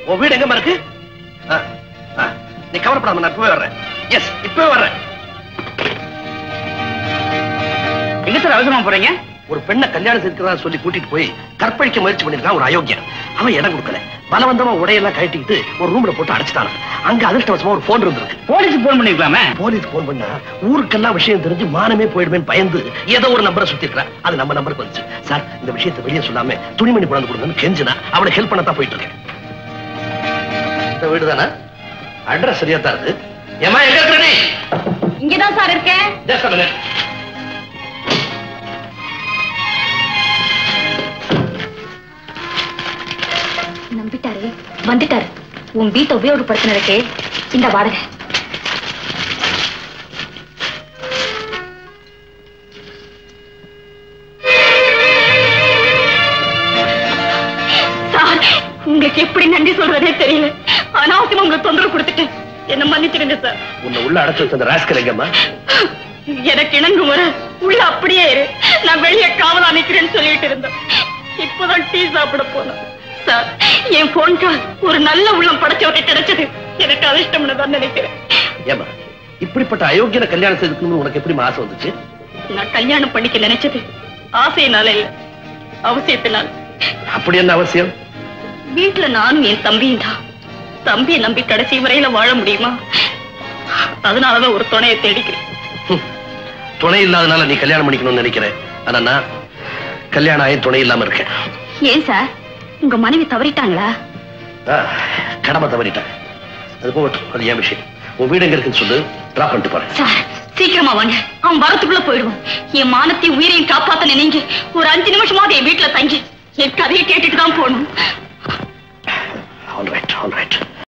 உன் வீடு எங்கம்மா இருக்கு ஆ, ஆ, நீ கவலைப்படாம நான் இப்பவே வர்றேன் எஸ் இப்பவே வர்றேன் எங்க சார் அவசரமா போறீங்க ஒரு பெண்ணை கல்யாணம் இருக்கிறதா சொல்லி கூட்டிட்டு போய் கற்பழிக்க முயற்சி பண்ணிருக்கான் ஒரு அயோக்கியன் அவன் இடம் கொடுக்கல பலவந்தமா உடையெல்லாம் கழட்டிக்கிட்டு ஒரு ரூம்ல போட்டு அடைச்சிட்டான் அங்க அதிர்ஷ்டவசமா ஒரு போன் இருந்திருக்கு போலீஸ் போன் பண்ணிருக்கலாமே போலீஸ் போன் பண்ணா ஊருக்கெல்லாம் விஷயம் தெரிஞ்சு மானமே போயிடுமேன்னு பயந்து ஏதோ ஒரு நம்பரை சுத்தி இருக்கிறான் அது நம்ம நம்பருக்கு வந்துச்சு சார் இந்த விஷயத்தை வெளியே சொல்லாம துணிமணி கொண்டு கொடுங்கன்னு கெஞ்சினா அவனை ஹெல்ப் பண்ணத்தான் போயிட்டு இருக்கேன் இந்த வீடு தானே அட்ரஸ் சரியா தான் இருக்கு ஏமா எங்க இருக்கிற நீ இங்கதான் சார் இருக்கேன் Just a minute. நம்பிட்டாரு வந்துட்டாரு உன் வீட்டை உபயோகப்படுத்தினதுக்கு இந்த வாடகை சார் உங்களுக்கு எப்படி நன்றி சொல்றதே தெரியல அனாவசியமா உங்களுக்கு தொந்தரவு கொடுத்துட்டேன் என்ன மன்னிச்சிடுங்க சார் உன்னை உள்ள அடைச்சு வச்ச அந்த ராஸ்கல் எங்கம்மா எனக்கு இணங்கு முறை உள்ள அப்படியே இரு நான் வெளியே காவலா நிக்கிறேன்னு சொல்லிட்டு இருந்தேன் இப்பதான் டீ சாப்பிட போனேன் சார் என் போன் கால் ஒரு நல்ல உள்ளம் படைச்சவரை கிடைச்சது எனக்கு அதிர்ஷ்டம்னு தான் நினைக்கிறேன் ஏமா இப்படிப்பட்ட அயோக்கியனை கல்யாணம் செய்துக்கணும்னு உனக்கு எப்படி ஆசை வந்துச்சு நான் கல்யாணம் பண்ணிக்க நினைச்சது ஆசையினால இல்ல அவசியத்தினால அப்படி என்ன அவசியம் வீட்டுல நானும் என் தம்பியும் தான் தம்பியை நம்பி கடைசி வரையில வாழ முடியுமா அதனாலதான் ஒரு துணையை தேடிக்கிறேன் ஹம். துணை இல்லாதனால நீ கல்யாணம் பண்ணிக்கணும்னு நினைக்கிறேன் ஆனா நான் கல்யாணம் ஆகி துணை இல்லாம இருக்கேன் ஏன் சார் உங்க மனைவி தவறிட்டாங்களா ஆ, கடமை தவறிட்டேன் அது போகட்டும் அது என் விஷயம் உன் வீடு எங்க இருக்குன்னு சொல்லு டிராப் பண்ணிட்டு போறேன் சார் சீக்கிரமா வாங்க அவன் வரத்துக்குள்ள போயிடுவான் என் மானத்தையும் உயிரையும் காப்பாத்த நினைங்க ஒரு அஞ்சு நிமிஷமாவது என் வீட்டுல தங்கி என் கதையை கேட்டுட்டு தான் போகணும் ஆல் ரைட் ஆல் ரைட்